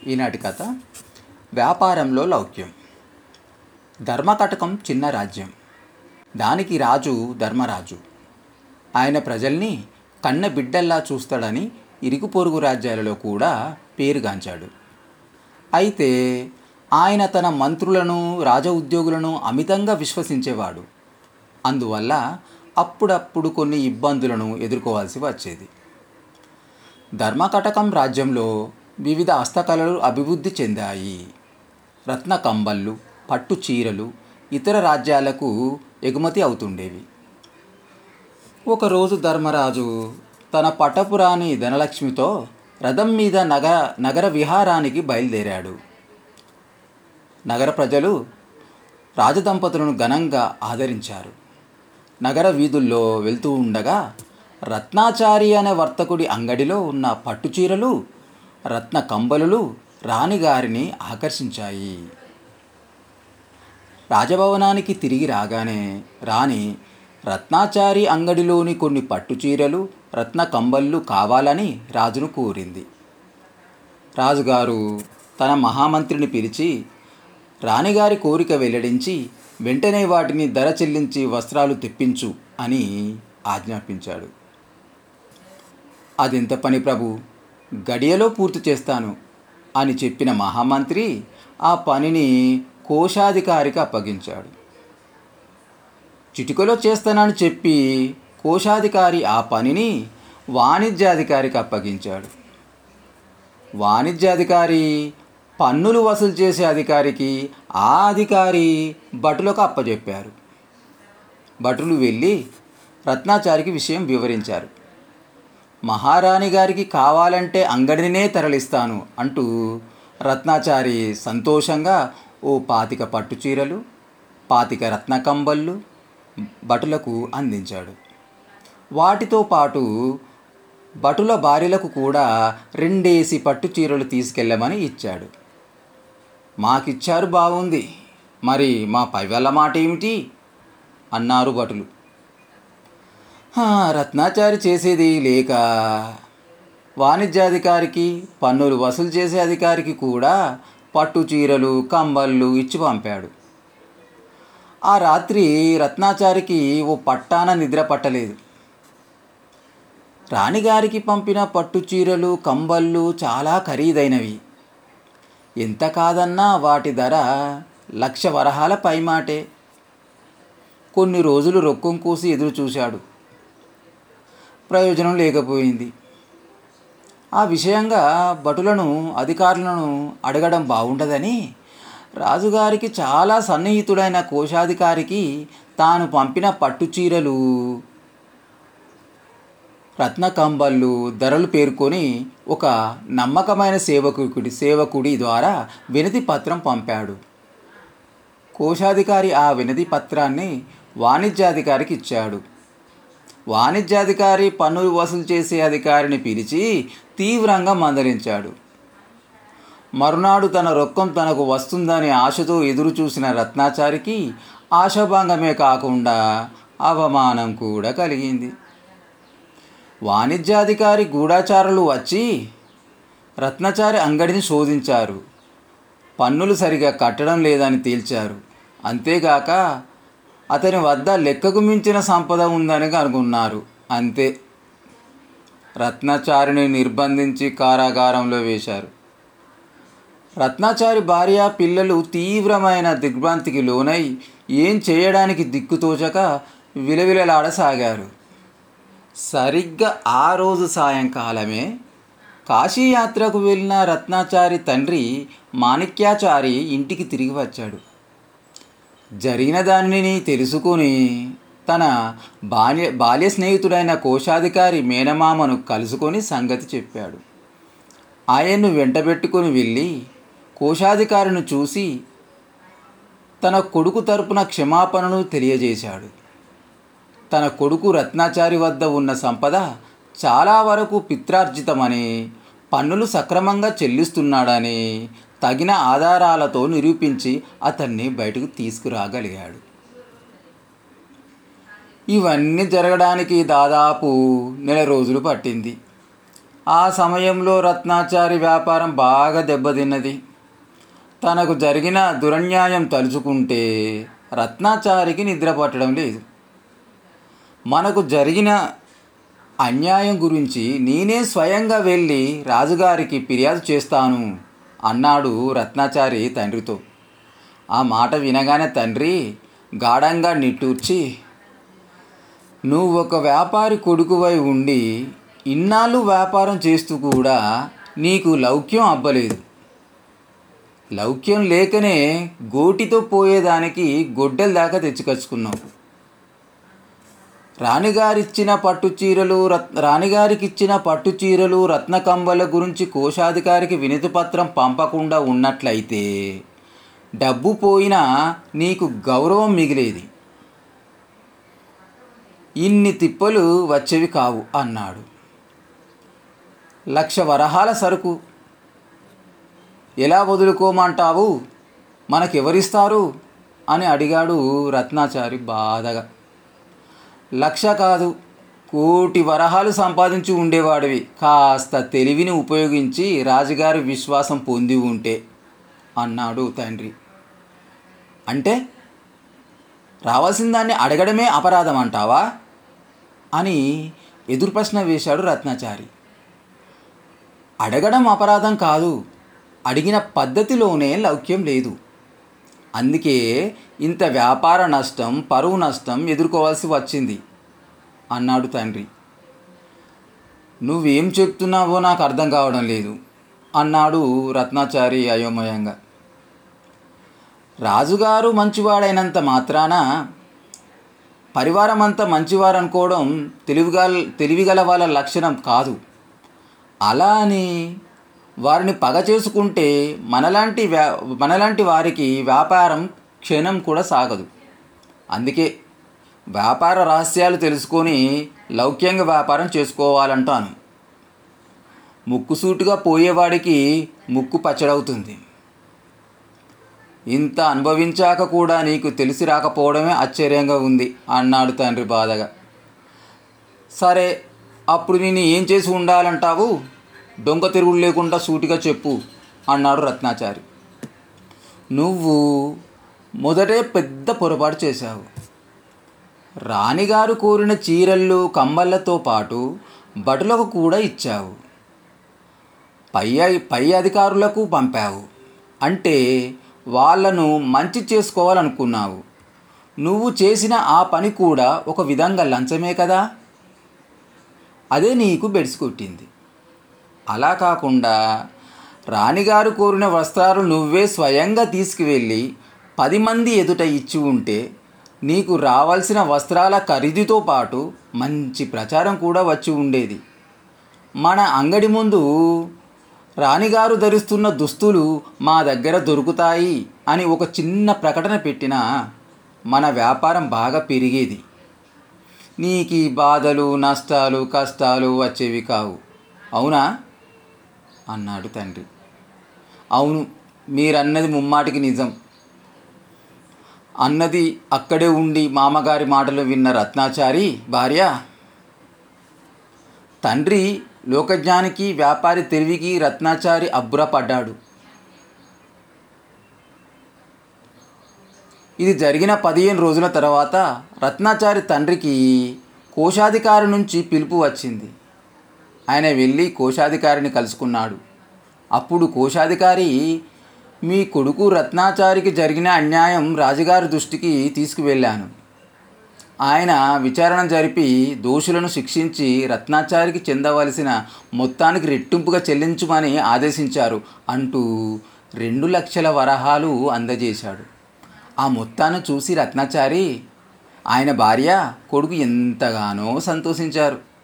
ఈనాటి కథ వ్యాపారంలో లౌక్యం ధర్మకటకం చిన్న రాజ్యం దానికి రాజు ధర్మరాజు ఆయన ప్రజల్ని కన్న బిడ్డల్లా చూస్తాడని ఇరుగు పొరుగు రాజ్యాలలో కూడా పేరుగాంచాడు అయితే ఆయన తన మంత్రులను రాజ ఉద్యోగులను అమితంగా విశ్వసించేవాడు అందువల్ల అప్పుడప్పుడు కొన్ని ఇబ్బందులను ఎదుర్కోవాల్సి వచ్చేది ధర్మకటకం రాజ్యంలో వివిధ హస్తకళలు అభివృద్ధి చెందాయి రత్న కంబళ్ళు పట్టు చీరలు ఇతర రాజ్యాలకు ఎగుమతి అవుతుండేవి ఒకరోజు ధర్మరాజు తన పటపురాణి ధనలక్ష్మితో రథం మీద నగర నగర విహారానికి బయలుదేరాడు నగర ప్రజలు రాజదంపతులను ఘనంగా ఆదరించారు నగర వీధుల్లో వెళ్తూ ఉండగా రత్నాచారి అనే వర్తకుడి అంగడిలో ఉన్న పట్టుచీరలు రత్న కంబలులు రాణిగారిని ఆకర్షించాయి రాజభవనానికి తిరిగి రాగానే రాణి రత్నాచారి అంగడిలోని కొన్ని పట్టుచీరలు రత్న కంబళ్ళు కావాలని రాజును కోరింది రాజుగారు తన మహామంత్రిని పిలిచి రాణిగారి కోరిక వెల్లడించి వెంటనే వాటిని ధర చెల్లించి వస్త్రాలు తెప్పించు అని ఆజ్ఞాపించాడు అదెంత పని ప్రభు గడియలో పూర్తి చేస్తాను అని చెప్పిన మహామంత్రి ఆ పనిని కోశాధికారికి అప్పగించాడు చిటికలో చేస్తానని చెప్పి కోశాధికారి ఆ పనిని వాణిజ్యాధికారికి అప్పగించాడు వాణిజ్యాధికారి పన్నులు వసూలు చేసే అధికారికి ఆ అధికారి భటులకు అప్పచెప్పారు భటులు వెళ్ళి రత్నాచారికి విషయం వివరించారు మహారాణి గారికి కావాలంటే అంగడినే తరలిస్తాను అంటూ రత్నాచారి సంతోషంగా ఓ పాతిక పట్టు చీరలు పాతిక రత్న కంబళ్ళు భటులకు అందించాడు వాటితో పాటు భటుల భార్యలకు కూడా రెండేసి పట్టు చీరలు తీసుకెళ్ళమని ఇచ్చాడు మాకిచ్చారు బాగుంది మరి మా పైవల్ల మాట ఏమిటి అన్నారు భటులు "హా, రత్నాచారి చేసేది లేక వాణిజ్యాధికారికి పన్నులు వసూలు చేసే అధికారికి కూడా పట్టు చీరలు కంబళ్ళు ఇచ్చి పంపాడు ఆ రాత్రి రత్నాచారికి ఓ పట్టాన నిద్ర పట్టలేదు రాణిగారికి పంపిన పట్టు చీరలు కంబళ్ళు చాలా ఖరీదైనవి ఎంత కాదన్నా వాటి ధర లక్ష వరహాల పైమాటే కొన్ని రోజులు రొక్కం కూసి ఎదురు చూశాడు ప్రయోజనం లేకపోయింది ఆ విషయంగా భటులను అధికారులను అడగడం బాగుండదని రాజుగారికి చాలా సన్నిహితుడైన కోశాధికారికి తాను పంపిన పట్టు చీరలు రత్న కంబళ్ళు ధరలు పేర్కొని ఒక నమ్మకమైన సేవకుడి సేవకుడి ద్వారా వినతి పత్రం పంపాడు కోశాధికారి ఆ వినతి పత్రాన్ని వాణిజ్యాధికారికి ఇచ్చాడు వాణిజ్యాధికారి పన్నులు వసూలు చేసే అధికారిని పిలిచి తీవ్రంగా మందలించాడు మరునాడు తన రొక్కం తనకు వస్తుందని ఆశతో ఎదురు చూసిన రత్నాచారికి ఆశాభంగమే కాకుండా అవమానం కూడా కలిగింది వాణిజ్యాధికారి గూఢాచారులు వచ్చి రత్నచారి అంగడిని శోధించారు పన్నులు సరిగా కట్టడం లేదని తేల్చారు అంతేగాక అతని వద్ద లెక్కకు మించిన సంపద ఉందని కనుగొన్నారు అంతే రత్నాచారిని నిర్బంధించి కారాగారంలో వేశారు రత్నాచారి భార్య పిల్లలు తీవ్రమైన దిగ్భ్రాంతికి లోనై ఏం చేయడానికి దిక్కుతోచక విలవిలలాడసాగారు సరిగ్గా ఆ రోజు సాయంకాలమే కాశీయాత్రకు వెళ్ళిన రత్నాచారి తండ్రి మాణిక్యాచారి ఇంటికి తిరిగి వచ్చాడు జరిగిన దానిని తెలుసుకుని తన బాల్య బాల్య స్నేహితుడైన కోశాధికారి మేనమామను కలుసుకొని సంగతి చెప్పాడు ఆయన్ను వెంటబెట్టుకుని వెళ్ళి కోశాధికారిని చూసి తన కొడుకు తరపున క్షమాపణను తెలియజేశాడు తన కొడుకు రత్నాచారి వద్ద ఉన్న సంపద చాలా వరకు పిత్రార్జితమని పన్నులు సక్రమంగా చెల్లిస్తున్నాడని తగిన ఆధారాలతో నిరూపించి అతన్ని బయటకు తీసుకురాగలిగాడు ఇవన్నీ జరగడానికి దాదాపు నెల రోజులు పట్టింది ఆ సమయంలో రత్నాచారి వ్యాపారం బాగా దెబ్బతిన్నది తనకు జరిగిన దురన్యాయం తలుచుకుంటే రత్నాచారికి నిద్ర పట్టడం లేదు మనకు జరిగిన అన్యాయం గురించి నేనే స్వయంగా వెళ్ళి రాజుగారికి ఫిర్యాదు చేస్తాను అన్నాడు రత్నాచారి తండ్రితో ఆ మాట వినగానే తండ్రి గాఢంగా నిట్టూర్చి నువ్వు ఒక వ్యాపారి కొడుకువై ఉండి ఇన్నాళ్ళు వ్యాపారం చేస్తూ కూడా నీకు లౌక్యం అబ్బలేదు లౌక్యం లేకనే గోటితో పోయేదానికి గొడ్డల దాకా తెచ్చుకొచ్చుకున్నావు రాణిగారిచ్చిన పట్టు చీరలు రత్ రాణిగారికిచ్చిన పట్టు చీరలు రత్నకంబల గురించి కోశాధికారికి వినతి పత్రం పంపకుండా ఉన్నట్లయితే డబ్బు పోయినా నీకు గౌరవం మిగిలేది ఇన్ని తిప్పలు వచ్చేవి కావు అన్నాడు లక్ష వరహాల సరుకు ఎలా వదులుకోమంటావు మనకెవరిస్తారు అని అడిగాడు రత్నాచారి బాధగా లక్ష కాదు కోటి వరహాలు సంపాదించి ఉండేవాడివి కాస్త తెలివిని ఉపయోగించి రాజుగారి విశ్వాసం పొంది ఉంటే అన్నాడు తండ్రి అంటే రావాల్సిన దాన్ని అడగడమే అపరాధం అంటావా అని ఎదురు ప్రశ్న వేశాడు రత్నాచారి అడగడం అపరాధం కాదు అడిగిన పద్ధతిలోనే లౌక్యం లేదు అందుకే ఇంత వ్యాపార నష్టం పరువు నష్టం ఎదుర్కోవాల్సి వచ్చింది అన్నాడు తండ్రి నువ్వేం చెప్తున్నావో నాకు అర్థం కావడం లేదు అన్నాడు రత్నాచారి అయోమయంగా రాజుగారు మంచివాడైనంత మాత్రాన పరివారం అంతా మంచివారు అనుకోవడం తెలివిగల తెలివిగల వాళ్ళ లక్షణం కాదు అలా అని వారిని పగ చేసుకుంటే మనలాంటి వ్యా మనలాంటి వారికి వ్యాపారం క్షణం కూడా సాగదు అందుకే వ్యాపార రహస్యాలు తెలుసుకొని లౌక్యంగా వ్యాపారం చేసుకోవాలంటాను ముక్కుసూటిగా పోయేవాడికి ముక్కు పచ్చడవుతుంది ఇంత అనుభవించాక కూడా నీకు తెలిసి రాకపోవడమే ఆశ్చర్యంగా ఉంది అన్నాడు తండ్రి బాధగా సరే అప్పుడు నేను ఏం చేసి ఉండాలంటావు దొంగ తిరుగుడు లేకుండా సూటిగా చెప్పు అన్నాడు రత్నాచారి నువ్వు మొదటే పెద్ద పొరపాటు చేశావు రాణిగారు కోరిన చీరళ్ళు కంబళ్ళతో పాటు బటులకు కూడా ఇచ్చావు పై పై అధికారులకు పంపావు అంటే వాళ్ళను మంచి చేసుకోవాలనుకున్నావు నువ్వు చేసిన ఆ పని కూడా ఒక విధంగా లంచమే కదా అదే నీకు బెడిసి కొట్టింది అలా కాకుండా రాణిగారు కోరిన వస్త్రాలు నువ్వే స్వయంగా తీసుకువెళ్ళి పది మంది ఎదుట ఇచ్చి ఉంటే నీకు రావాల్సిన వస్త్రాల ఖరీదుతో పాటు మంచి ప్రచారం కూడా వచ్చి ఉండేది మన అంగడి ముందు రాణిగారు ధరిస్తున్న దుస్తులు మా దగ్గర దొరుకుతాయి అని ఒక చిన్న ప్రకటన పెట్టినా మన వ్యాపారం బాగా పెరిగేది నీకు ఈ బాధలు నష్టాలు కష్టాలు వచ్చేవి కావు అవునా అన్నాడు తండ్రి అవును మీరన్నది ముమ్మాటికి నిజం అన్నది అక్కడే ఉండి మామగారి మాటలు విన్న రత్నాచారి భార్య తండ్రి లోకజ్ఞానికి వ్యాపారి తెలివికి రత్నాచారి అబ్బురపడ్డాడు ఇది జరిగిన పదిహేను రోజుల తర్వాత రత్నాచారి తండ్రికి కోశాధికారి నుంచి పిలుపు వచ్చింది ఆయన వెళ్ళి కోశాధికారిని కలుసుకున్నాడు అప్పుడు కోశాధికారి మీ కొడుకు రత్నాచారికి జరిగిన అన్యాయం రాజుగారి దృష్టికి తీసుకువెళ్ళాను ఆయన విచారణ జరిపి దోషులను శిక్షించి రత్నాచారికి చెందవలసిన మొత్తానికి రెట్టింపుగా చెల్లించుమని ఆదేశించారు అంటూ రెండు లక్షల వరహాలు అందజేశాడు ఆ మొత్తాన్ని చూసి రత్నాచారి ఆయన భార్య కొడుకు ఎంతగానో సంతోషించారు